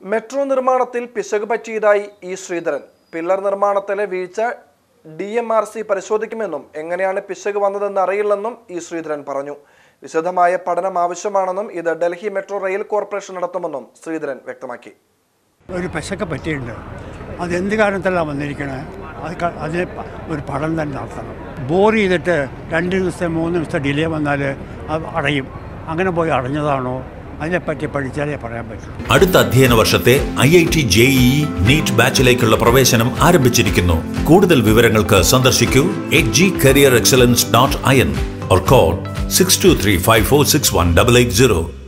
metro നിർമ്മാണത്തിൽ പിശക് പറ്റിയതായി E Sreedharan pillar നിർമ്മാണത്തിലെ വീഴ്ച ഡി എം ആർ സി പരിശോധിക്കുമെന്നും എങ്ങനെയാണ് പിശക് വന്നതെന്ന് അറിയില്ലെന്നും ഇ ശ്രീധരൻ പറഞ്ഞു വിശദമായ പഠനം ആവശ്യമാണെന്നും ഇത് ഡൽഹി മെട്രോ റെയിൽ കോർപ്പറേഷൻ നടത്തുമെന്നും ശ്രീധരൻ വ്യക്തമാക്കി ഒരു പശക്ക പറ്റിയിട്ടുണ്ട് അതെന്ത് കാരണത്തിലാണ് വന്നിരിക്കണത് അത് ക- അതിന് പ- ഒരു പഠനം തന്നെ നടത്തണം ബോർ ചെയ്തിട്ട് രണ്ട് ദിവസത്തെ മൂന്ന് ദിവസത്തെ ഡിലേ വന്നാൽ അത് അടയും അങ്ങനെ പോയി അടഞ്ഞതാണോ അതിനെപ്പറ്റി പഠിച്ചാലേ പറയാൻ പറ്റും അടുത്ത അധ്യയന വർഷത്തെ I I T JEE NEET ബാച്ചിലേക്കുള്ള പ്രവേശനം ആരംഭിച്ചിരിക്കുന്നു കൂടുതൽ വിവരങ്ങൾക്ക് സന്ദർശിക്കൂ H G career excellence dot I N or call six two three five four six one double eight zero